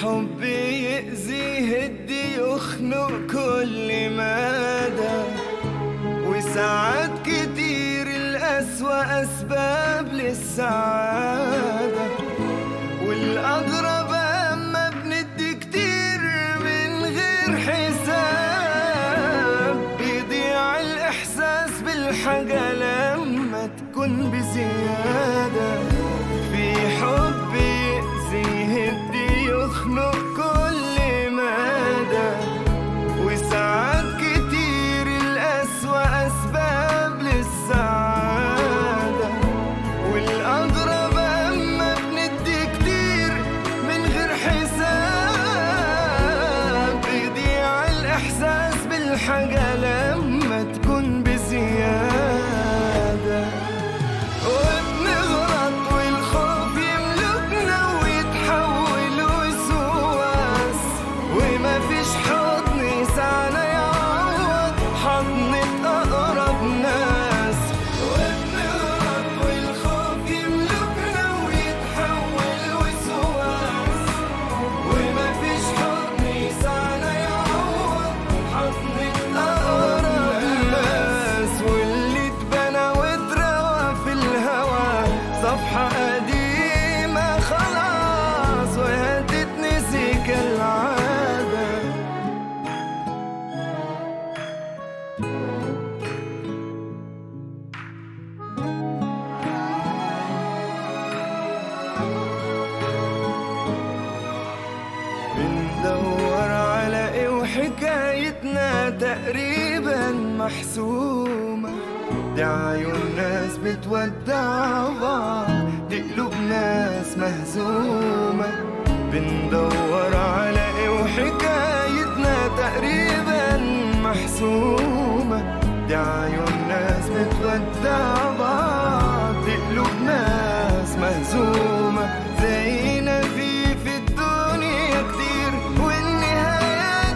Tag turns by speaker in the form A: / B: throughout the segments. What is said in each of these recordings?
A: حب يأذي يهدي يخنق كل مدى وساعات كتير الأسوأ أسباب للسعادة والأغرب أما بندي كتير من غير حساب بيضيع الإحساس بالحاجة لما تكون بزيادة في حب يأذي يهدي يخنق كل مدى وساعات كتير الأسوأ أسباب للسعادة والأغرب أما بندي كتير من غير حساب بيضيع الإحساس بالحاجة لما تكون بزيادة وبنغلط والخوف يملكنا ويتحول وسواس وما فيش حضن يسعنا يعوض حضنة أقرب ناس وبنغلط والخوف يملكنا ويتحول وسواس وما فيش حضن يسعنا يعوض حضنة أقرب ناس واللي اتبنى واتروى في الهوى صفحة قديمة خلاص وهتتنسي كالعادة بندور على ايه وحكايتنا تقريبا محسومة دي عيون ناس بتودع بعض دي قلوب ناس مهزومة بندور على ايه وحكايتنا تقريبا محسومة دي عيون ناس بتودع بعض دي قلوب ناس مهزومة زينا في في الدنيا كتير والنهايات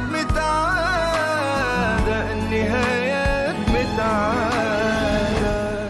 A: متعادة النهايات متعادة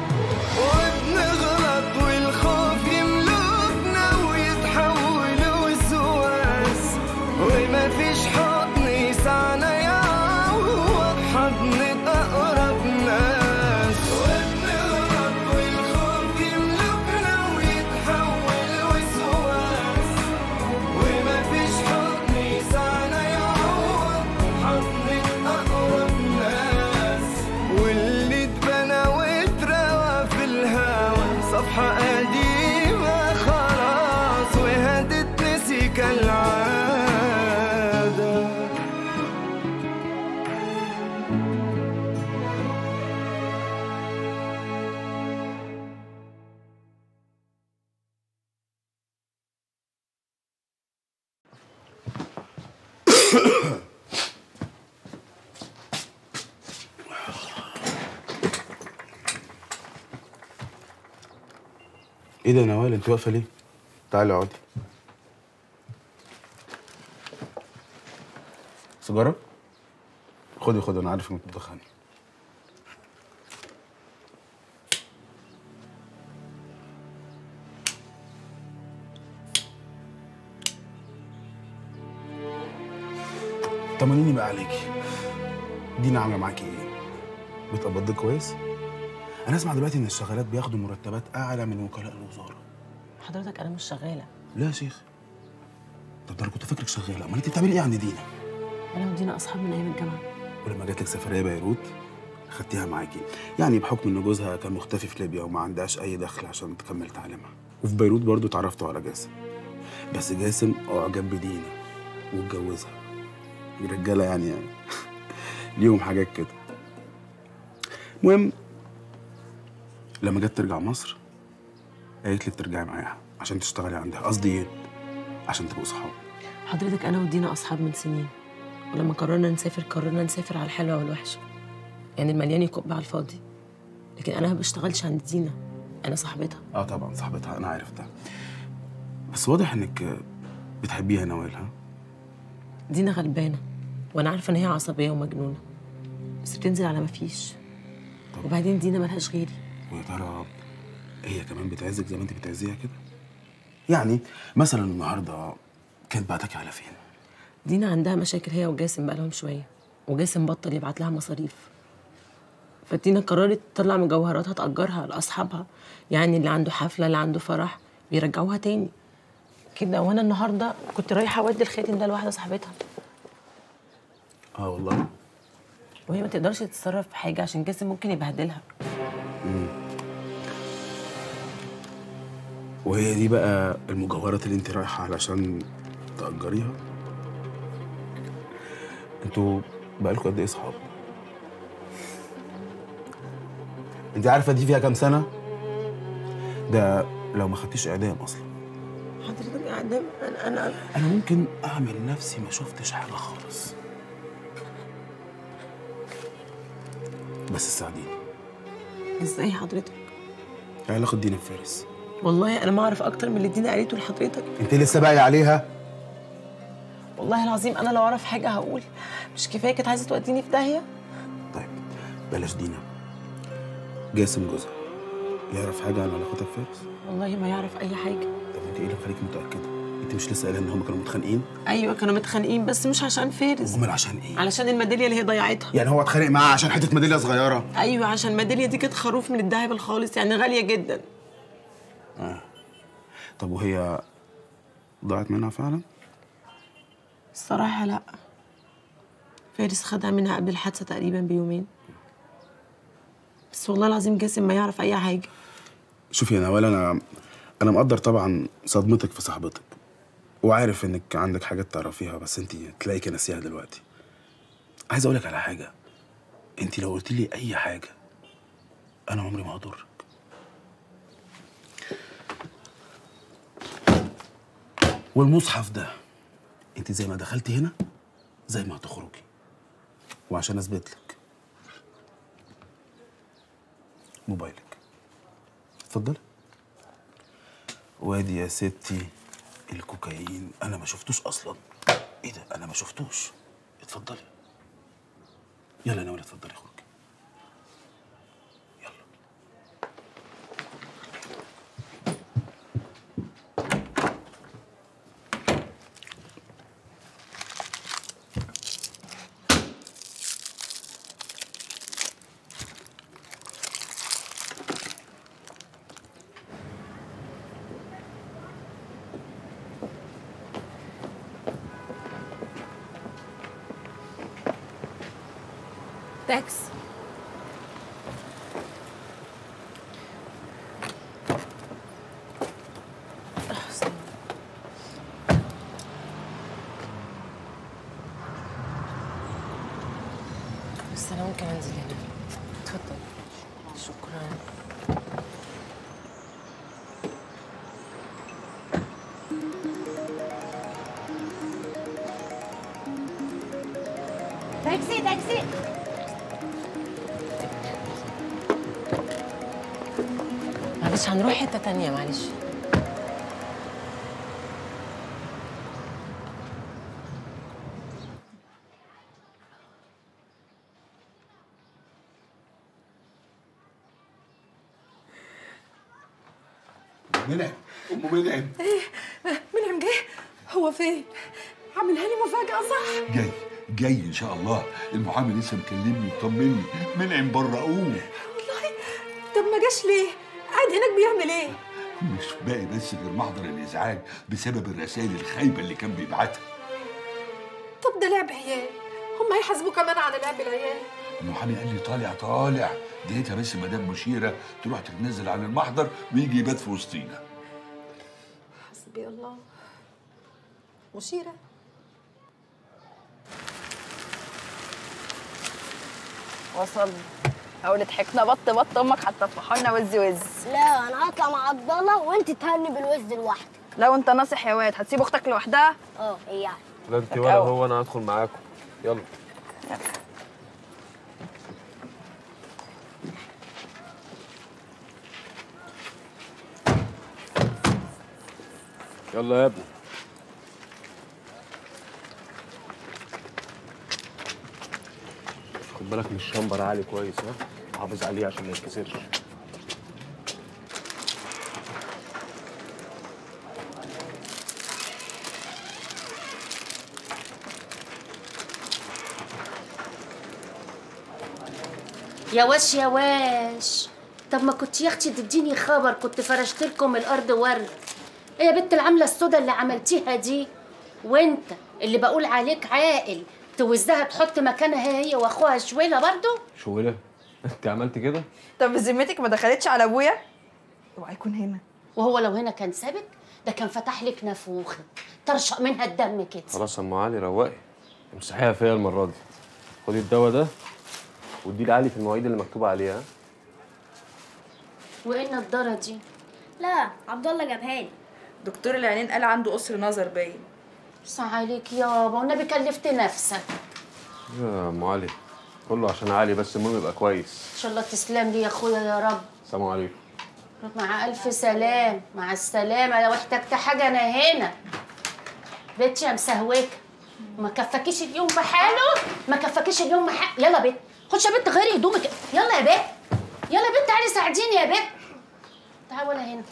A: وبنغلط والخوف يملكنا ويتحول وسواس وما فيش حضن يسعنا يعوض حضن أقرب ناس وبنغلط والخوف يملكنا ويتحول وسواس وما فيش حضن يسعنا يعوض حضن أقرب ناس واللي اتبنى واتروى في الهوى صفحة قديمة خلاص وهتتنسي كالعادة
B: ايه ده يا نوال انت واقفه ليه؟ تعالي اقعدي سيجاره؟ خدي خدي انا عارف انك بتدخني طمنيني بقى عليكي دينا عامله معاكي ايه؟ بتقبضك كويس؟ انا اسمع دلوقتي ان الشغالات بياخدوا مرتبات اعلى من وكلاء الوزاره
C: حضرتك انا مش شغاله
B: لا يا شيخ طب ده انا كنت فاكرك شغاله امال انت بتعملي ايه عند دينا
C: انا ودينا اصحاب من ايام الجامعه
B: ولما جات لك سفريه بيروت خدتيها معاكي يعني بحكم ان جوزها كان مختفي في ليبيا وما عندهاش اي دخل عشان تكمل تعليمها وفي بيروت برضو اتعرفتوا على جاسم بس جاسم اعجب بدينا واتجوزها الرجاله يعني يعني ليهم حاجات كده المهم لما جت ترجع مصر قالت لك ترجعي معاها عشان تشتغلي عندها قصدي ايه عشان تبقوا صحاب
C: حضرتك انا ودينا اصحاب من سنين ولما قررنا نسافر قررنا نسافر على الحلوه والوحشه يعني المليان يكب على الفاضي لكن انا ما بشتغلش عند دينا انا صاحبتها
B: اه طبعا صاحبتها انا عارف ده بس واضح انك بتحبيها نوال ها
C: دينا غلبانه وانا عارفه ان هي عصبيه ومجنونه بس بتنزل على ما فيش وبعدين دينا ملهاش غيري
B: ويا ترى هي كمان بتعزك زي ما انت بتعزيها كده يعني مثلا النهارده كانت بعتك على فين
C: دينا عندها مشاكل هي وجاسم بقالهم شويه وجاسم بطل يبعت لها مصاريف فدينا قررت تطلع مجوهراتها تأجرها لأصحابها يعني اللي عنده حفلة اللي عنده فرح بيرجعوها تاني كده وانا النهارده كنت رايحه اودي الخاتم ده لواحده صاحبتها
B: اه والله
C: وهي ما تقدرش تتصرف في حاجه عشان جاسم ممكن يبهدلها
B: وهي دي بقى المجوهرات اللي انت رايحه علشان تأجريها انتوا بقالكوا قد ايه صحاب انت عارفه دي فيها كام سنه ده لو ما خدتيش اعدام اصلا
C: حضرتك قاعده انا انا
B: انا ممكن اعمل نفسي ما شفتش حاجه خالص بس ساعديني
C: ازاي حضرتك
B: ايه علاقه دينا بفارس
C: والله انا ما اعرف اكتر من اللي دينا قالته لحضرتك
B: انت لسه باقي عليها
C: والله العظيم انا لو اعرف حاجه هقول مش كفايه كانت عايزه توديني في داهيه
B: طيب بلاش دينا جاسم جوزها يعرف حاجه عن علاقتك بفارس
C: والله ما يعرف اي حاجه
B: طب انت ايه اللي مخليكي متاكده انت مش لسه قايله ان هم كانوا متخانقين
C: ايوه كانوا متخانقين بس مش عشان فارس
B: امال عشان ايه
C: علشان الميداليه اللي هي ضيعتها
B: يعني هو اتخانق معاها عشان حته ميداليه صغيره
C: ايوه عشان الميداليه دي كانت خروف من الذهب الخالص يعني غاليه جدا
B: طب وهي ضاعت منها فعلا
C: الصراحه لا فارس خدها منها قبل الحادثه تقريبا بيومين بس والله العظيم جاسم ما يعرف اي حاجه
B: شوفي يا نوال انا انا مقدر طبعا صدمتك في صاحبتك وعارف انك عندك حاجات تعرفيها بس انت تلاقيكي ناسيها دلوقتي عايز اقولك على حاجه انت لو قلت لي اي حاجه انا عمري ما هضرك والمصحف ده انت زي ما دخلتي هنا زي ما هتخرجي وعشان اثبت لك موبايلك اتفضلي وادي يا ستي الكوكايين انا ما شفتوش اصلا ايه ده انا ما شفتوش اتفضلي يلا يا نوال اتفضلي خرجي يلا
C: تاكس بس انا ممكن انزل هنا اتفضل شكرا
D: تاكسي تاكسي
C: معلش هنروح حته تانية معلش
B: منعم ام منعم
E: منعم جه هو فين؟ عاملها لي مفاجأة صح؟
F: جاي جاي ان شاء الله المحامي لسه مكلمني وطمني منعم بره قوم
E: والله طب ما جاش ليه؟ قاعد هناك بيعمل ايه؟
F: مش باقي بس غير محضر الازعاج بسبب الرسائل الخايبه اللي كان بيبعتها
E: طب ده لعب عيال هم يحاسبوا كمان على لعب العيال
F: المحامي قال لي طالع طالع ديتها بس مدام مشيره تروح تتنزل عن المحضر ويجي يبات في وسطينا
E: حسبي الله مشيرة
G: وصلنا اهو ضحكنا بط بط امك هتطفحوا لنا وز وز
D: لا انا هطلع مع عبد الله وانت تهني بالوز لوحدك
G: لو انت ناصح يا واد هتسيب اختك لوحدها
D: اه ايه يعني
H: لا انت
G: لك
H: ولا
G: أوي.
H: هو انا هدخل معاكم يلا يلا يا ابني خد بالك من الشمبر عالي كويس ها حافظ عليه عشان ما يتكسرش
I: يا واش يا واش طب ما كنت يا اختي تديني خبر كنت فرشت لكم الارض ورد ايه يا بنت العمله السودا اللي عملتيها دي وانت اللي بقول عليك عاقل توزها تحط مكانها هي واخوها شويله برضو
H: شويلة انت عملت كده؟
G: طب بذمتك ما دخلتش على ابويا اوعى يكون هنا
I: وهو لو هنا كان سابك ده كان فتح لك نافوخ ترشق منها الدم كده
H: خلاص يا ام علي روقي امسحيها فيا المرة دي خدي الدواء ده واديه لعلي في المواعيد اللي مكتوب عليها
I: وايه النضاره دي
D: لا عبد الله جابها لي
G: دكتور العينين قال عنده قصر نظر باين
I: بس عليك يابا والنبي كلفت نفسك
H: يا ام علي كله عشان علي بس المهم يبقى كويس
I: ان شاء الله تسلم لي يا اخويا يا رب
H: السلام عليكم
I: مع الف سلام مع السلامه لو احتجت حاجه انا هنا بنت يا مسهوكه ما كفاكيش اليوم بحاله ما كفاكيش اليوم بحاله يلا بنت خش يا بنت غيري هدومك يلا يا بنت يلا يا بنت تعالي ساعديني يا بنت تعالي ولا هنا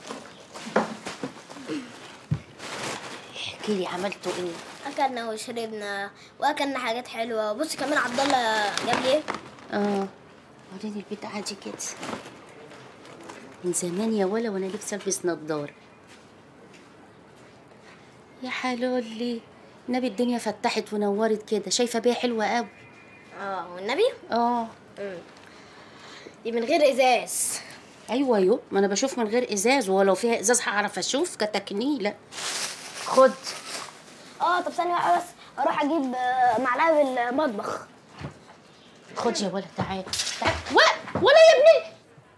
I: احكي لي عملتوا ايه
D: اكلنا وشربنا واكلنا حاجات حلوه بصي كمان عبد الله جاب لي ايه
I: اه وريني البيت عادي كده من زمان يا ولا وانا نفسي البس نضاره يا حلولي نبي الدنيا فتحت ونورت كده شايفه بيها حلوه قوي
D: اه والنبي
I: اه
D: دي من غير ازاز
I: ايوه يو ما انا بشوف من غير ازاز ولو فيها ازاز هعرف اشوف كتكنيله خد
D: اه طب ثانيه واحده بس اروح اجيب آه، معلقه بالمطبخ
I: خد يا ولا تعال تعال ولا ولا يا ابني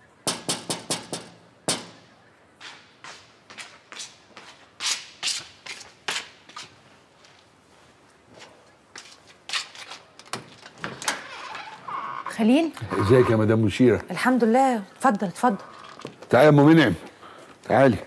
E: خليل
F: ازيك يا مدام مشيره
E: الحمد لله اتفضل اتفضل
F: تعالي يا ام منعم تعالي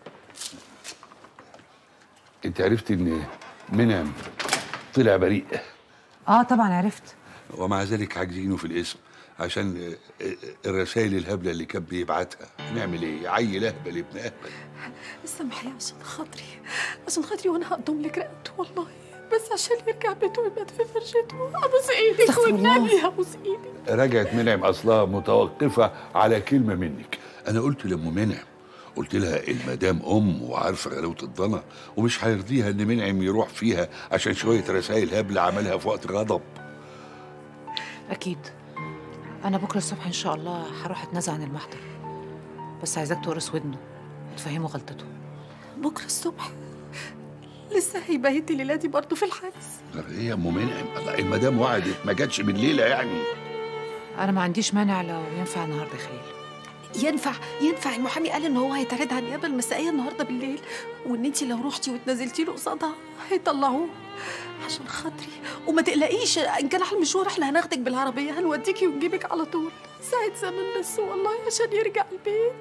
F: انت عرفت ان منعم طلع بريء
E: اه طبعا عرفت
F: ومع ذلك عاجزينه في الاسم عشان الرسائل الهبله اللي كان بيبعتها نعمل ايه عيل اهبل ابن اهبل
E: سامحي عشان خاطري عشان خاطري وانا هقدم لك رقبته والله بس عشان يرجع بيته ويبات في فرشته ابوس ايدك
I: استغفر الله.
E: والنبي ابوس ايدك
F: رجعت منعم اصلها متوقفه على كلمه منك انا قلت لام منعم قلت لها المدام ام وعارفه غلاوه الضنا ومش هيرضيها ان منعم يروح فيها عشان شويه رسائل هبله عملها في وقت غضب
E: اكيد انا بكره الصبح ان شاء الله هروح اتنازل عن المحضر بس عايزاك تقرص ودنه وتفهمه غلطته بكره الصبح لسه هيبيت الليله دي برضه في الحجز
F: ايه يا ام منعم الله المدام وعدت ما جاتش بالليله يعني
E: انا ما عنديش مانع لو ينفع النهارده يا خليل
J: ينفع ينفع المحامي قال ان هو هيتعرض على النيابه المسائيه النهارده بالليل وان انت لو رحتي واتنازلتي له قصادها هيطلعوه عشان خاطري وما تقلقيش ان كان على المشوار احنا هناخدك بالعربيه هنوديكي ونجيبك على طول ساعة زمن بس والله عشان يرجع البيت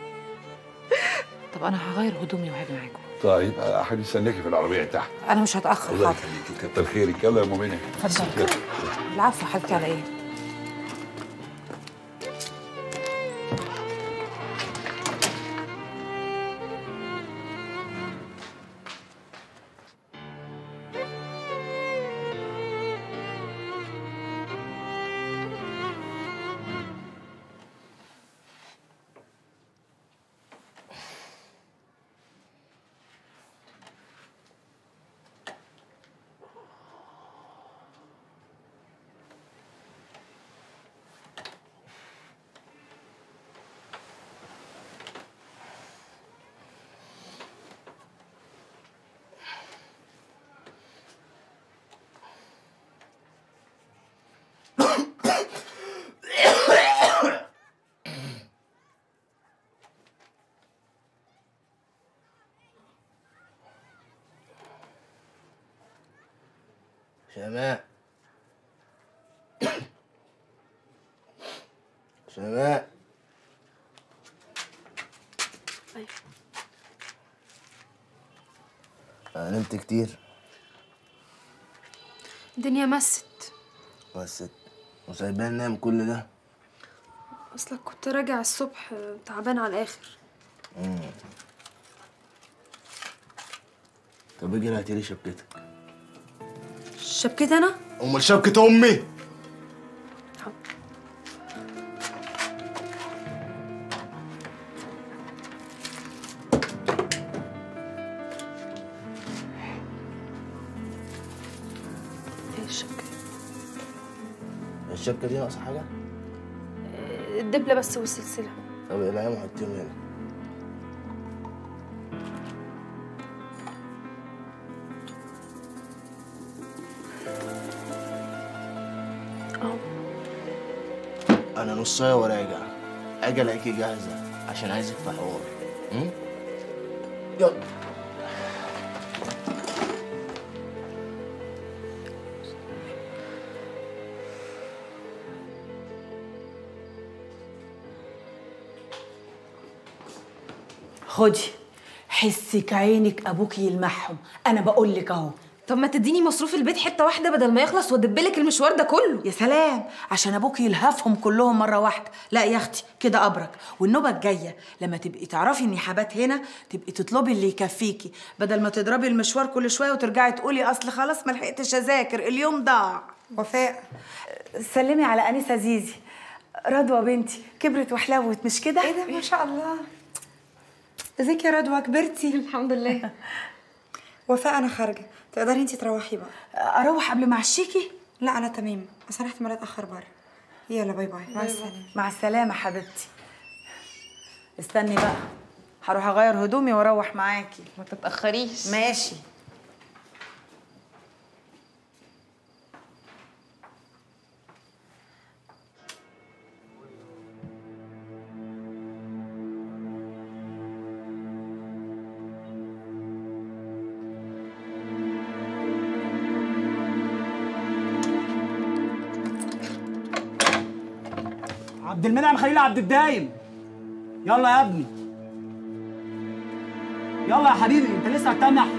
E: طب انا هغير هدومي وهاجي معاكم
F: طيب هنستناكي في العربيه تحت
E: انا مش هتاخر
F: الله
E: حاضر
F: يخليكي كتر خيرك يلا يا ام منعم
E: اتفضل العفو يا حبيبتي على ايه
K: شماء شماء أنا نمت كتير
J: الدنيا مست
K: بس وسايبان نام كل ده
J: اصلك كنت راجع الصبح تعبان على الاخر
K: مم. طب اجي هاتي لي شبكتك
J: شبكتي انا
K: امال شبكة امي
G: الشبكه
K: الشبكه دي ناقصه حاجه
G: الدبله بس والسلسله
K: طب اقلعيهم وحطيهم هنا
G: اهو
K: انا نصايه وراجع اجي الاقيكي جاهزه عشان عايزك في حوار م? يلا
L: خدي حسك عينك ابوك يلمحهم انا بقول لك اهو
M: طب ما تديني مصروف البيت حته واحده بدل ما يخلص وادبلك المشوار ده كله
L: يا سلام عشان ابوك يلهفهم كلهم مره واحده لا يا اختي كده ابرك والنوبه الجايه لما تبقي تعرفي اني حبات هنا تبقي تطلبي اللي يكفيكي بدل ما تضربي المشوار كل شويه وترجعي تقولي اصل خلاص ما لحقتش اذاكر اليوم ضاع
N: وفاء سلمي على انسه زيزي رضوى بنتي كبرت وحلوت مش كده
M: ايه ده ما شاء الله
N: ازيك يا رضوى كبرتي
M: الحمد لله
N: وفاء انا خارجه تقدري انت تروحي بقى
L: اروح قبل ما اعشيكي
N: لا انا تمام بس انا احتمال اتاخر بره يلا باي باي مع السلامه
L: مع السلامه حبيبتي استني بقى هروح اغير هدومي واروح معاكي
M: ما تتاخريش
L: ماشي
O: عبد المنعم خليل عبد الدايم يلا يا ابني يلا يا حبيبي انت لسه هتتنح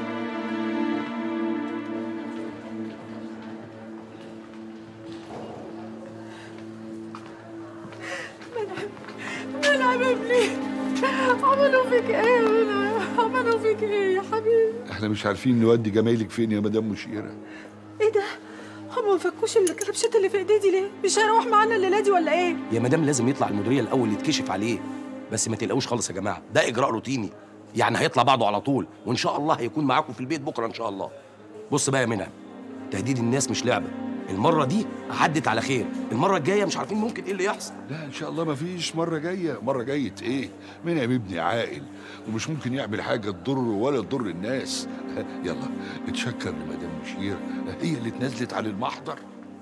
J: منعم ابني عملوا فيك ايه يا منعم عملوا فيك ايه يا حبيبي
F: احنا مش عارفين نودي جمايلك فين يا مدام مشيره
J: ايه ده هم ما فكوش الكلبشات اللي في ايدي دي ليه مش هيروح معانا الليله دي ولا ايه
P: يا مدام لازم يطلع المديريه الاول يتكشف عليه بس ما تقلقوش خالص يا جماعه ده اجراء روتيني يعني هيطلع بعده على طول وان شاء الله هيكون معاكم في البيت بكره ان شاء الله بص بقى يا منعم تهديد الناس مش لعبه المره دي عدت على خير المره الجايه مش عارفين ممكن ايه اللي يحصل
F: لا ان شاء الله ما فيش مره جايه مره جايه ايه منعم ابني عاقل ومش ممكن يعمل حاجه تضره ولا تضر الناس يلا اتشكر لمدام مشيره هي اللي اتنازلت عن المحضر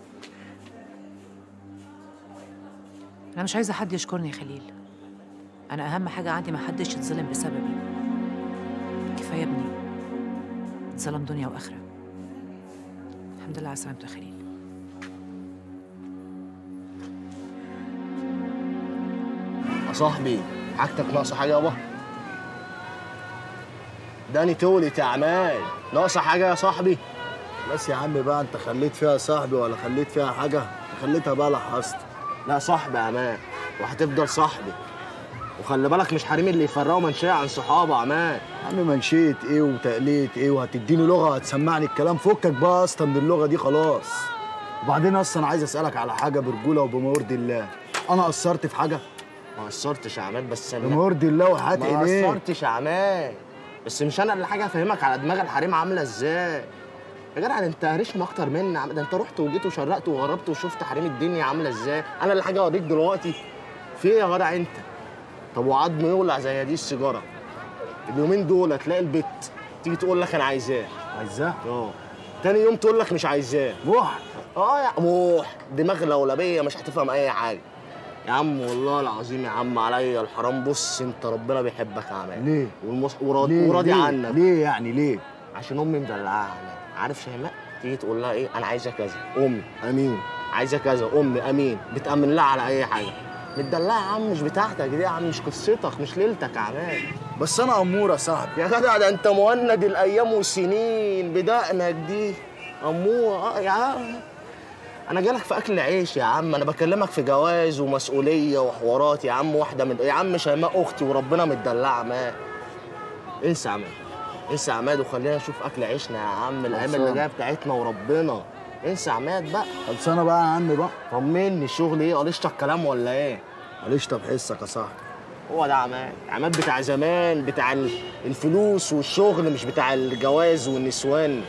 E: أنا مش عايزة حد يشكرني يا خليل أنا أهم حاجة عندي ما حدش يتظلم بسببي كفاية ابني اتظلم دنيا وآخرة الحمد لله على سلامته يا خليل
K: يا صاحبي حاجتك ناقصه حاجه يابا داني تولت يا عماد ناقصه حاجه يا صاحبي
Q: بس يا عم بقى انت خليت فيها صاحبي ولا خليت فيها حاجه خليتها بقى لحظت
K: لا صاحبي يا عماد وهتفضل صاحبي وخلي بالك مش حريم اللي يفرقوا منشية عن صحابه يا عماد
Q: يا عم منشيت ايه وتقليت ايه وهتديني لغه هتسمعني الكلام فكك بقى اصلا من اللغه دي خلاص وبعدين اصلا عايز اسالك على حاجه برجوله وبما يرضي الله انا قصرت في حاجه
K: ما قصرتش يا عماد بس أنا-
Q: بما يرضي الله وحات
K: ما
Q: عينيك
K: قصرتش يا عماد بس مش انا اللي حاجه افهمك على دماغ الحريم عامله ازاي يا جدع ده انت رخم اكتر مني يا عم ده انت رحت وجيت وشرقت وغربت وشفت حريم الدنيا عامله ازاي انا اللي حاجه اوريك دلوقتي في ايه يا جدع انت طب وعضمه يولع زي دي السيجاره اليومين دول تلاقي البت تيجي تقول لك انا عايزاه
Q: عايزاه
K: اه تاني يوم تقول لك مش عايزاه
Q: موح
K: اه يا موح دماغ لولبيه مش هتفهم اي حاجه يا عم والله العظيم يا عم عليا الحرام بص انت ربنا بيحبك يا عماد
Q: ليه؟
K: والمص... وراضي,
Q: ليه؟
K: وراضي
Q: ليه؟
K: عنك
Q: ليه يعني ليه؟
K: عشان امي مدلعاها يا عماد عارف شيماء تيجي تقول لها ايه انا عايزه كذا امي امين عايزه كذا امي امين بتامن لها على اي حاجه متدلعه يا عم مش بتاعتك دي يا عم مش قصتك مش ليلتك يا عماد
Q: بس انا اموره يا صاحبي
K: يا جدع ده انت مهند الايام والسنين بدقنك دي امور اه يا عم انا جالك في اكل عيش يا عم انا بكلمك في جواز ومسؤوليه وحوارات يا عم واحده من يا عم شيماء اختي وربنا متدلعه عماد انسى يا عماد انسى يا عماد وخلينا نشوف اكل عيشنا يا عم الايام اللي
Q: خلصانة.
K: جايه بتاعتنا وربنا انسى يا عماد بقى
Q: خلصانه بقى يا عم بقى
K: طمني الشغل ايه قلشتك كلام ولا ايه
Q: قلشت بحسك يا صاحبي
K: هو ده عماد عماد بتاع زمان بتاع ال- الفلوس والشغل مش بتاع الجواز والنسوان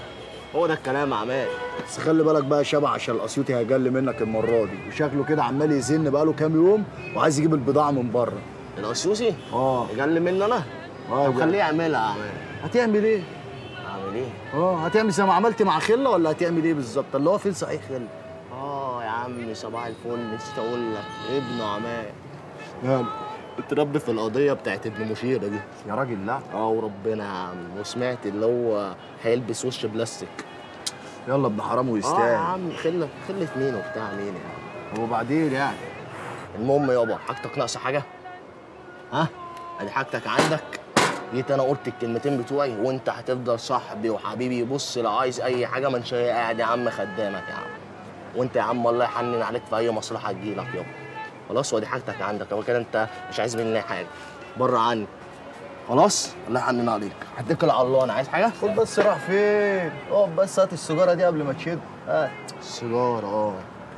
K: هو ده الكلام يا عماد
Q: بس خلي بالك بقى يا شبع عشان الاسيوطي هيجل منك المره دي وشكله كده عمال يزن بقاله كام يوم وعايز يجيب البضاعه من بره
K: الاسيوسي
Q: اه
K: يجل مني انا
Q: اه
K: طب خليه يعملها يا عماد
Q: هتعمل ايه
K: اعمل ايه
Q: اه هتعمل زي ما عملت مع خله ولا هتعمل ايه بالظبط اللي هو فين صحيح خله
K: اه يا عم صباح الفل نسيت اقول لك ابن عماد
Q: ماله
K: اتربي في القضيه بتاعت ابن مشيره دي
Q: يا راجل لا
K: اه وربنا يا عم وسمعت اللي هو هيلبس وش بلاستيك
Q: يلا ابن حرام
K: اه يا
Q: ويستاهل
K: عم خله خله مين وبتاع مين يا عم
Q: وبعدين يعني
K: المهم يابا حاجتك ناقصه حاجه ها ادي حاجتك عندك جيت انا قلت الكلمتين بتوعي وانت هتفضل صاحبي وحبيبي بص لو عايز اي حاجه من شيء قاعد يا عم خدامك يا عم وانت يا عم الله يحنن عليك في اي مصلحه تجيلك يابا خلاص ودي حاجتك عندك يابا كده انت مش عايز مني حاجه بره عني خلاص الله يحنن عليك هتكل على الله انا عايز حاجه
Q: خد بس راح فين اقف بس هات السيجاره دي قبل ما تشد هات
K: السيجاره اه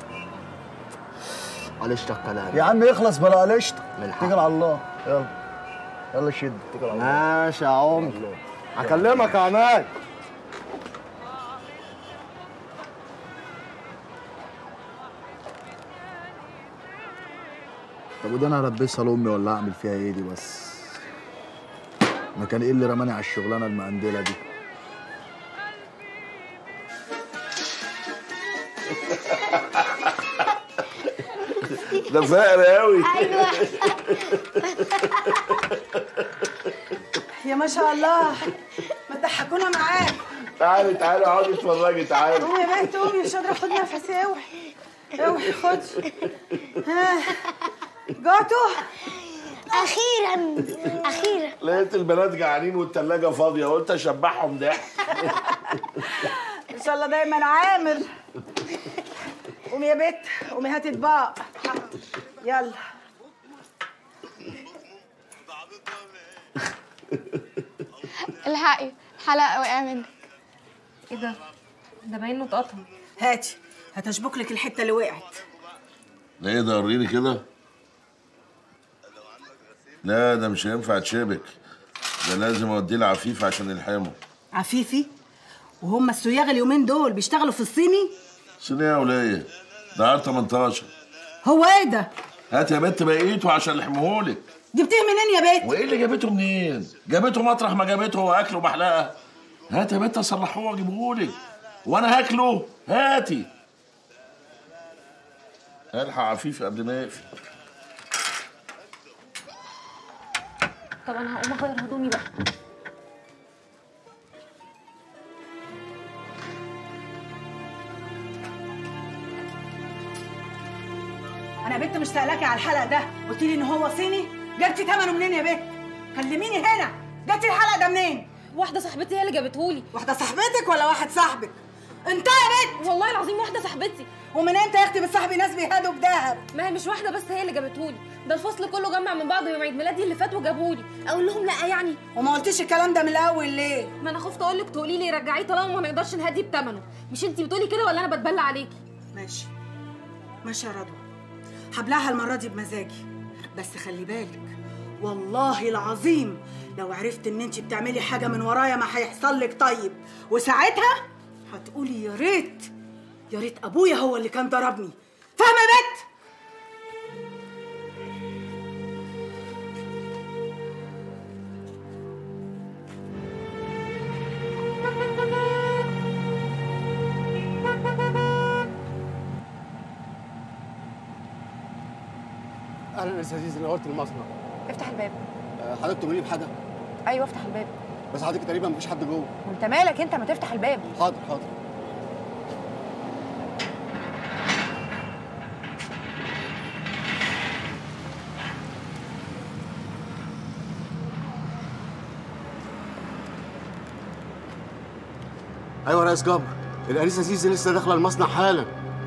K: معلش ده الكلام
Q: يا عم اخلص بلا قلشتك
K: من
Q: اتكل على الله يلا يلا شد اتكل على الله
K: ماشي يا عم هكلمك يا عماد
Q: طب وده انا هلبسها لامي ولا اعمل فيها ايه دي بس ما كان ايه اللي رماني على الشغلانه المقندله دي
F: ده فقر قوي
D: ايوه
L: يا ما شاء الله ما تضحكونا معاك
F: تعالي تعالي اقعدي اتفرجي تعالي
L: قومي يا بنت قومي مش قادره اخد نفسي اوعي اوعي خد ها جعتوا
D: اخيرا اخيرا
F: لقيت البنات جعانين والتلاجة فاضية قلت اشبعهم ضحك
L: ان شاء الله دايما عامر قومي يا بت قومي هاتي اطباق يلا
G: الحقي الحلقه وقع منك
M: ايه ده؟ ده باين انه اتقطع
L: هاتي هتشبك لك الحته اللي وقعت
F: ده ايه ده وريني كده لا ده مش هينفع تشابك ده لازم اوديه لعفيف عشان يلحمه
L: عفيفي وهم السياغ اليومين دول بيشتغلوا في الصيني
F: صينية يا ولية ده عار 18
L: هو ايه ده
F: هات يا بنت بقيته عشان لحمهولك
L: جبتيه منين يا بت
F: وايه اللي جابته منين؟ جابته مطرح ما جابته هو اكله محلقه هات يا بنت اصلحوه واجيبهولك وانا هاكله هاتي الحق عفيف قبل ما يقفل
M: طب انا هقوم اغير هدومي بقى
L: انا يا بنت مش سالكي على الحلق ده قلت لي ان هو صيني جبتي ثمنه منين يا بنت كلميني هنا جبتي الحلق ده منين
M: واحده صاحبتي هي اللي جابتهولي
L: واحده صاحبتك ولا واحد صاحبك انت يا بنت
M: والله العظيم واحده صاحبتي
L: ومن امتى يا اختي بتصاحبي ناس بيهادوا بذهب
M: ما هي مش واحده بس هي اللي جابتهولي ده الفصل كله جمع من بعضه يوم عيد ميلادي اللي فات وجابهولي اقول لهم لا يعني
L: وما قلتيش الكلام ده من الاول ليه
M: ما انا خفت اقول لك تقولي لي رجعيه طالما ما نقدرش نهدي بثمنه مش انت بتقولي كده ولا انا بتبلى عليكي
L: ماشي ماشي يا رضوى هبلعها المره دي بمزاجي بس خلي بالك والله العظيم لو عرفت ان انت بتعملي حاجه من ورايا ما هيحصل لك طيب وساعتها هتقولي يا ريت يا ريت ابويا هو اللي كان ضربني فاهمه يا بت
R: اهلا يا استاذ عزيز انا قلت المصنع
G: افتح الباب
R: آه، حضرتك تقولي بحاجه
G: ايوه افتح الباب
R: بس حضرتك تقريبا مفيش حد جوه
G: وانت مالك انت ما تفتح الباب
R: حاضر حاضر ايوه يا ريس جبر الانسه زيزي لسه داخله المصنع حالا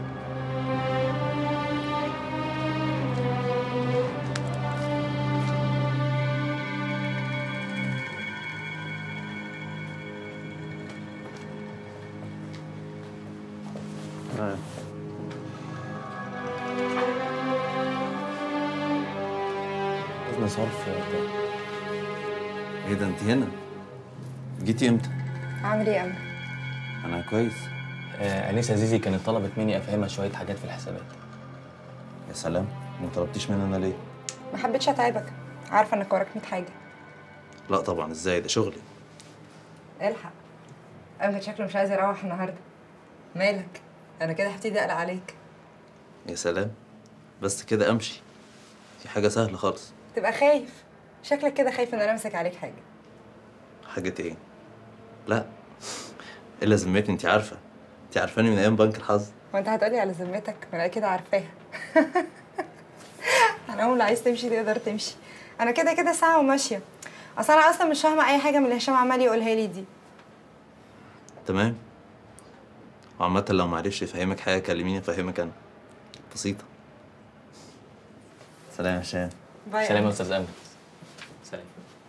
S: لازم صرف ايه ده انت هنا جيتي امتى
G: عامل ايه يا امل
S: انا كويس آه انسه زيزي كانت طلبت مني افهمها شويه حاجات في الحسابات يا سلام ما طلبتيش مني انا ليه
T: ما حبيتش اتعبك عارفه انك وراك 100 حاجه
S: لا طبعا ازاي ده شغلي
T: الحق امجد شكله مش عايز يروح النهارده مالك انا كده هبتدي اقلق عليك
S: يا سلام بس كده امشي دي حاجه سهله خالص
T: تبقى خايف شكلك كده خايف ان انا امسك عليك حاجه
S: حاجه ايه لا الا ذمتي انت عارفه انت عارفاني من ايام بنك الحظ
T: وانت هتقولي على ذمتك ما انا كده عارفاها انا اول عايز تمشي تقدر تمشي انا كده كده ساعه وماشيه اصل انا اصلا مش فاهمه اي حاجه من اللي هشام عمال يقولها لي دي
S: تمام وعامة لو معرفش يفهمك حاجة كلميني افهمك انا بسيطة سلام يا هشام
T: باي
S: سلام يا
T: أمل.
S: استاذ امل سلام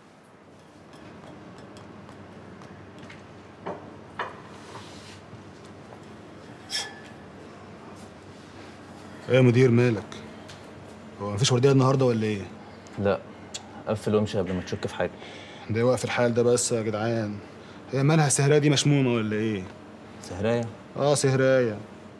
Q: ايه يا مدير مالك؟ هو مفيش ورديه النهارده ولا ايه؟
S: لا قفل وامشي قبل ما تشك في حاجة
Q: ده إيه واقف الحال ده بس يا جدعان هي مالها السهرية دي مشمومة ولا ايه؟
S: سهراية؟
Q: اه سهراية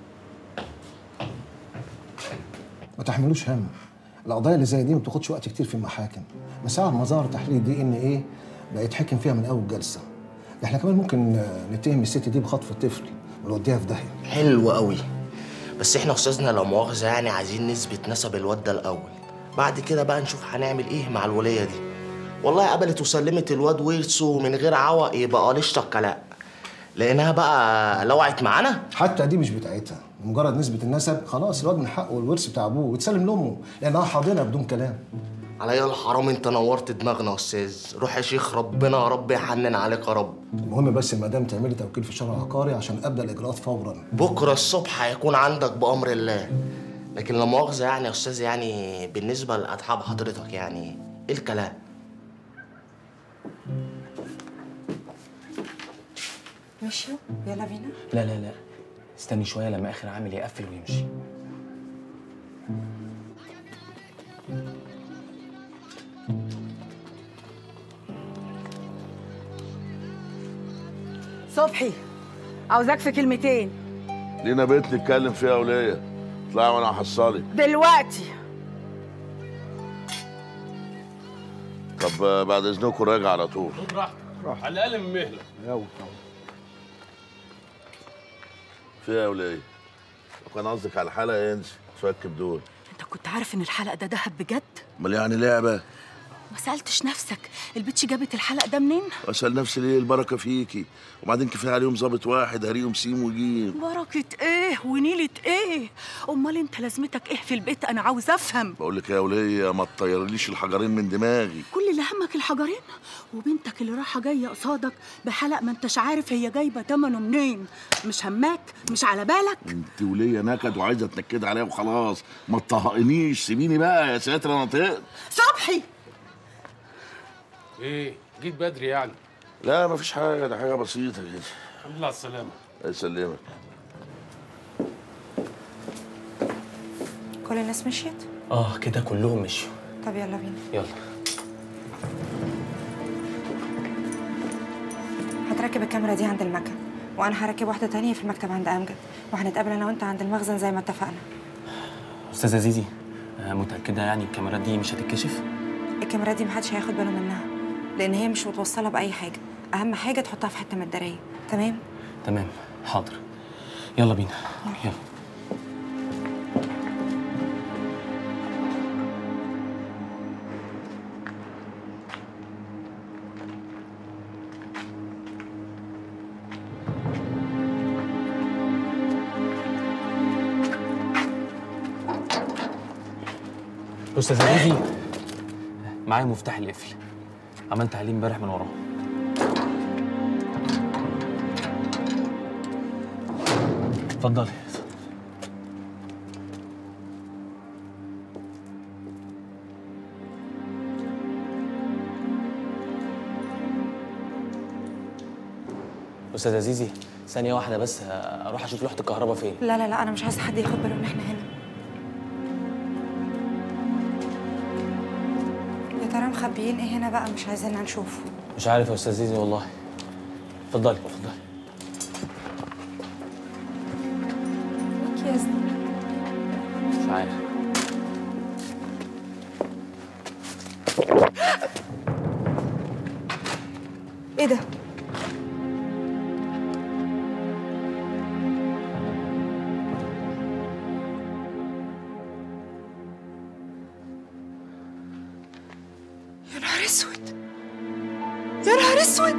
U: ما تحملوش هم القضايا اللي زي دي ما بتاخدش وقت كتير في المحاكم مساعة مظاهر تحليل دي ان ايه بقى يتحكم فيها من اول جلسه ده احنا كمان ممكن آه، نتهم الست دي بخطف الطفل ونوديها في داهيه
K: حلو قوي بس احنا استاذنا لو مؤاخذه يعني عايزين نثبت نسب الواد ده الاول بعد كده بقى نشوف هنعمل ايه مع الوليه دي والله قبلت وسلمت الواد ورثه من غير عوق يبقى ليش لا لانها بقى لوعت معانا
U: حتى دي مش بتاعتها مجرد نسبه النسب خلاص الواد من حقه الورث بتاع ابوه ويتسلم لامه لانها حاضنه بدون كلام
K: عليا الحرام انت نورت دماغنا يا استاذ روح يا شيخ ربنا يا رب يحنن عليك يا رب
U: المهم بس المدام تعملي توكيل في الشرع العقاري عشان ابدا الاجراءات فورا
K: بكره الصبح هيكون عندك بامر الله لكن لا مؤاخذه يعني يا استاذ يعني بالنسبه لاصحاب حضرتك يعني ايه الكلام
T: مشيوا يلا بينا
S: لا لا لا استني شوية لما آخر عامل يقفل ويمشي
L: صبحي عاوزاك في كلمتين
V: لينا بيت نتكلم فيها وليا اطلعي وانا هحصلك
L: دلوقتي
V: طب آه، بعد اذنكم راجع على طول
F: خد راحتك على الاقل من مهلك
V: في ايه يا وليا لو كان قصدك على الحلقه انسي تركب دول
J: انت كنت عارف ان الحلق ده دهب بجد
V: امال يعني لعبه
J: ما سالتش نفسك البتش جابت الحلق ده منين
V: اسال نفسي ليه البركه فيكي وبعدين كفايه عليهم ظابط واحد هريهم سيم وجيم
J: بركه ايه ونيله ايه امال انت لازمتك ايه في البيت انا عاوز افهم
V: بقول لك يا وليا ما تطيرليش الحجرين من دماغي
J: كل اللي همك الحجرين وبنتك اللي رايحه جايه قصادك بحلق ما انتش عارف هي جايبه تمنه منين مش هماك مش على بالك
V: انت وليا نكد وعايزه تنكد عليا وخلاص ما تطهقنيش سيبيني بقى يا ساتر انا طقت
J: صبحي
F: ايه جيت بدري يعني
V: لا مفيش حاجه ده حاجه بسيطه كده
F: الحمد لله على السلامه
V: الله يسلمك
T: كل الناس مشيت
S: اه كده كلهم مشوا
T: طب يلا بينا
S: يلا
T: هتركب الكاميرا دي عند المكن وانا هركب واحده تانية في المكتب عند امجد وهنتقابل انا وانت عند المخزن زي ما اتفقنا
S: استاذة زيزي آه، متأكدة يعني الكاميرات دي مش هتتكشف؟
T: الكاميرا دي محدش هياخد باله منها لان هي مش متوصله باي حاجه اهم حاجه تحطها في حته متداريه تمام
S: تمام حاضر يلا بينا يلا استاذ زيزي معايا مفتاح القفل عملت عليه امبارح من وراه اتفضلي استاذ زيزي ثانية واحدة بس اروح اشوف لوحة الكهرباء فين
T: لا لا لا انا مش عايزه حد ياخد باله ان احنا هنا يا ترى مخبيين ايه هنا بقى مش عايزيننا نشوفه
S: مش عارف يا استاذ زيزي والله اتفضلي اتفضلي
J: الناس دي
H: مش عارف
J: ايه ده يا نهار اسود يا نهار اسود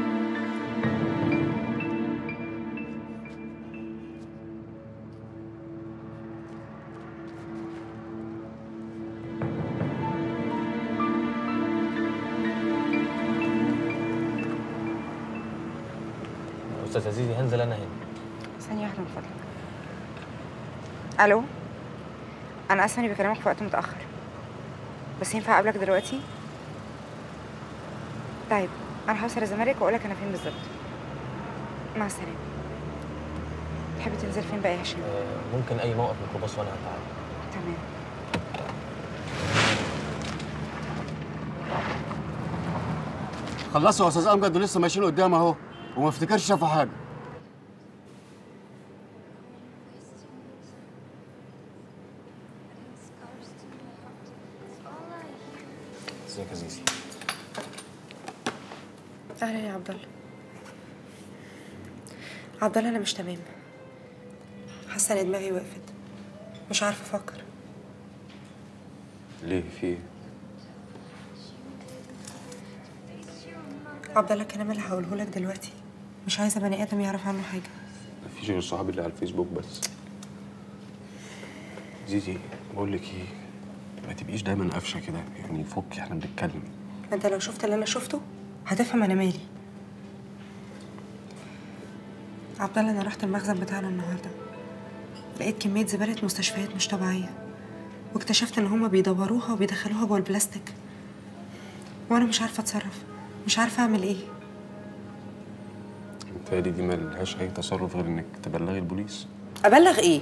H: استاذ عزيزي هنزل انا هنا
T: ثانية واحدة من فضلك ألو أنا آسفة إني بكلمك في وقت متأخر بس ينفع أقابلك دلوقتي؟ طيب أنا هوصل الزمالك وأقولك أنا فين بالظبط مع السلامة تحب تنزل فين بقى يا هشام؟
H: آه، ممكن اي موقف ميكروباص وانا هتعامل
T: تمام
R: خلصوا يا استاذ امجد ولسه ماشيين قدام اهو وما افتكرش شافوا حاجه
H: ازيك يا زيزي
J: اهلا يا عبد الله عبد الله انا مش تمام حاسه ان دماغي وقفت مش عارفه افكر
H: ليه في ايه؟
J: عبد الله الكلام اللي هقوله لك دلوقتي مش عايزه بني ادم يعرف عنه حاجه
H: مفيش غير صحابي اللي على الفيسبوك بس زيزي بقول لك ايه ما تبقيش دايما قافشه كده يعني فك احنا بنتكلم
J: انت لو شفت اللي انا شفته هتفهم انا مالي عبد الله انا رحت المخزن بتاعنا النهارده لقيت كميه زباله مستشفيات مش طبيعيه واكتشفت ان هما بيدوروها وبيدخلوها جوه البلاستيك وانا مش عارفه اتصرف مش عارفه اعمل ايه
H: متهيألي دي ملهاش اي تصرف غير انك تبلغي البوليس
J: ابلغ ايه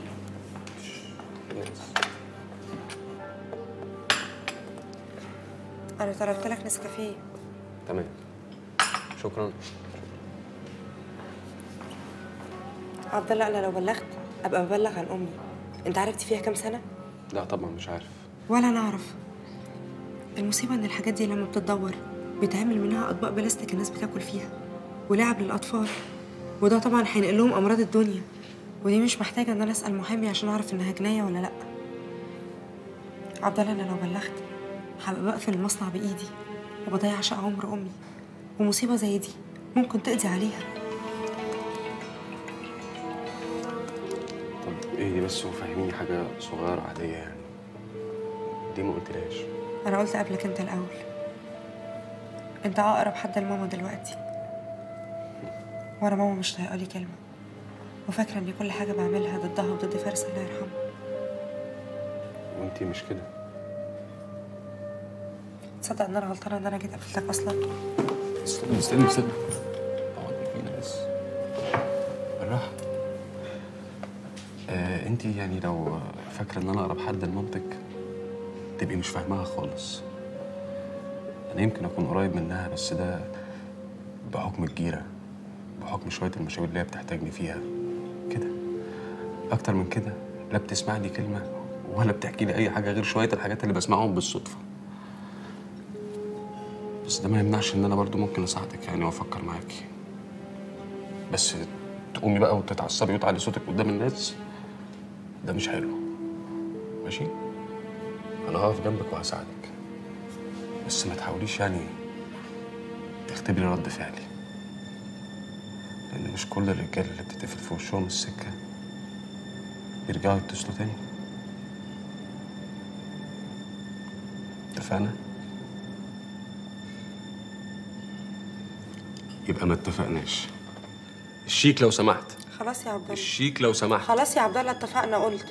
J: انا طلبت لك نسكافيه
H: تمام شكرا
J: عبد الله انا لو بلغت ابقى ببلغ عن امي انت عارف دي فيها كام سنه
H: لا طبعا مش عارف
J: ولا انا اعرف المصيبه ان الحاجات دي لما بتتدور بيتعمل منها اطباق بلاستيك الناس بتاكل فيها ولعب للاطفال وده طبعا هينقل لهم امراض الدنيا ودي مش محتاجه ان انا اسال محامي عشان اعرف انها جنايه ولا لا عبد الله انا لو بلغت هبقى بقفل المصنع بايدي وبضيع شقى عمر امي ومصيبه زي دي ممكن تقضي عليها
H: طب ايه دي بس وفهميني حاجه صغيره عاديه يعني دي ما قلتلهاش
J: انا قلت قبلك انت الاول انت اقرب حد لماما دلوقتي وانا ماما مش طايقه لي كلمه وفاكره ان كل حاجه بعملها ضدها وضد فارس الله يرحمه
H: وانتي مش كده
J: تصدق ان انا غلطانه ان انا جيت قابلتك اصلا
H: استني استني استني اقعدي فينا بس بالراحه آه انت يعني لو فاكره ان انا اقرب حد لمامتك تبقي مش فاهماها خالص انا يمكن اكون قريب منها بس ده بحكم الجيره بحكم شويه المشاوير اللي هي بتحتاجني فيها كده اكتر من كده لا بتسمع لي كلمه ولا بتحكي لي اي حاجه غير شويه الحاجات اللي بسمعهم بالصدفه بس ده ما يمنعش ان انا برضو ممكن اساعدك يعني وافكر معاكي بس تقومي بقى وتتعصبي وتعلي صوتك قدام الناس ده مش حلو ماشي انا هقف جنبك وهساعدك بس ما تحاوليش يعني تختبري رد فعلي لان مش كل الرجاله اللي بتتقفل في وشهم السكه بيرجعوا يتصلوا تاني اتفقنا يبقى ما اتفقناش الشيك لو سمحت
J: خلاص يا عبد الله
H: الشيك لو سمحت
J: خلاص يا عبد الله اتفقنا قلت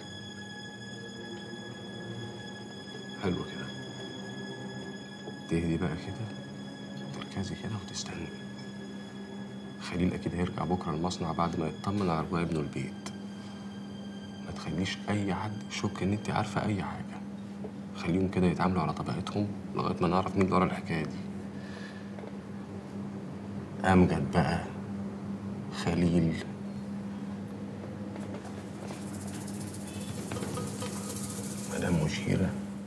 H: حلو كده تهدي بقى كده تركزي كده وتستني خليل اكيد هيرجع بكره المصنع بعد ما يطمن على رجوع ابنه البيت ما تخليش اي حد يشك ان انت عارفه اي حاجه خليهم كده يتعاملوا على طبيعتهم لغايه ما نعرف مين اللي ورا الحكايه دي امجد بقى خليل
S: جيرة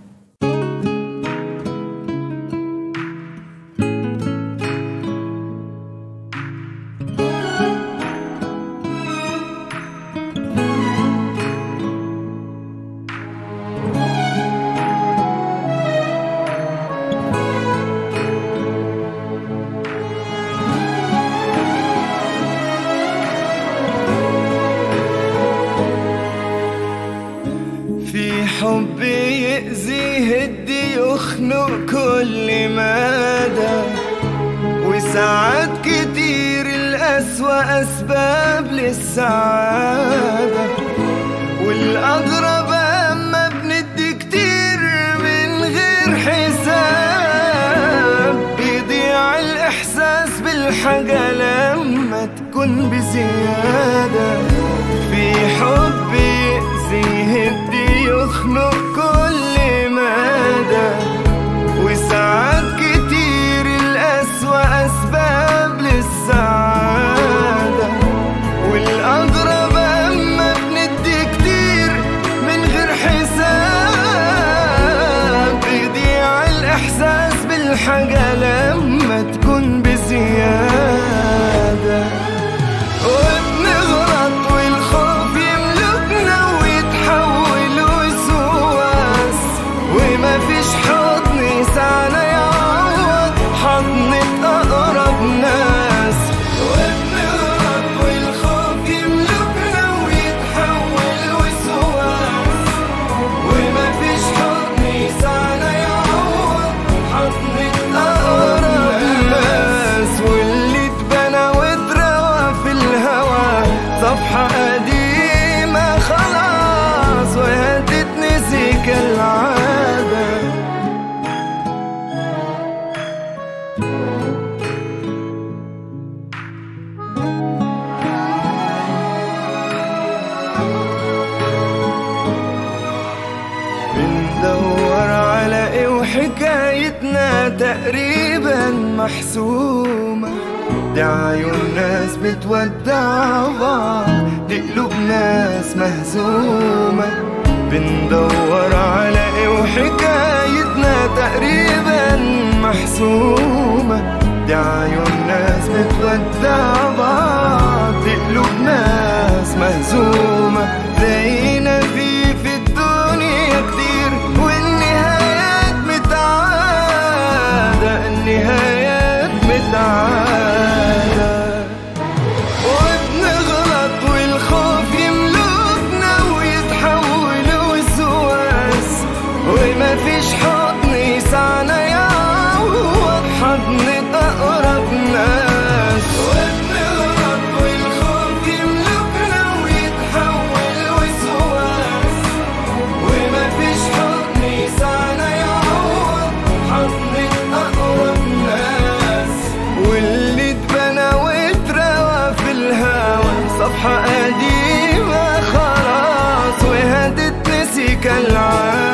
A: في حب يأذي يهدي يخنق كل مدى وساعات كتير الأسوأ أسباب للسعادة والأغرب أما بندي كتير من غير حساب بيضيع الإحساس بالحاجة لما تكون بزيادة في حب يأذي يهدي يخنق كل مدى وساعات كتير الأسوأ أسباب للسعادة والأغرب أما بندي كتير من غير حساب بيضيع الإحساس بالحاجة لما تكون بزيادة وبنغلط والخوف يملكنا ويتحول وسواس وما فيش حضن يسعنا يعوض حضنة أقرب ناس وبنغلط والخوف يملكنا ويتحول وسواس وما فيش حضن يسعنا يعوض حضنة أقرب ناس واللي اتبنى واتروى في الهوى صفحة قديمة خلاص وهتتنسي كالعادة بندور على ايه وحكايتنا تقريبا محسومة دي عيون ناس بتودع بعض دي قلوب ناس مهزومة بندور على ايه وحكايتنا تقريبا محسومة دي عيون ناس بتودع بعض دي قلوب ناس مهزومة زينا في في الدنيا كتير والنهايات متعادة النهايات متعادة وبنغلط والخوف يملكنا ويتحول وسواس وما فيش حضن يسعنا يعوض حضن أقرب ناس وبنغلط والخوف يملكنا ويتحول وسواس وما فيش حضن يسعنا يعوض حضن أقرب ناس واللي اتبنى واتروى في الهوى صفحة قديمة خلاص وهتتنسي كالعادة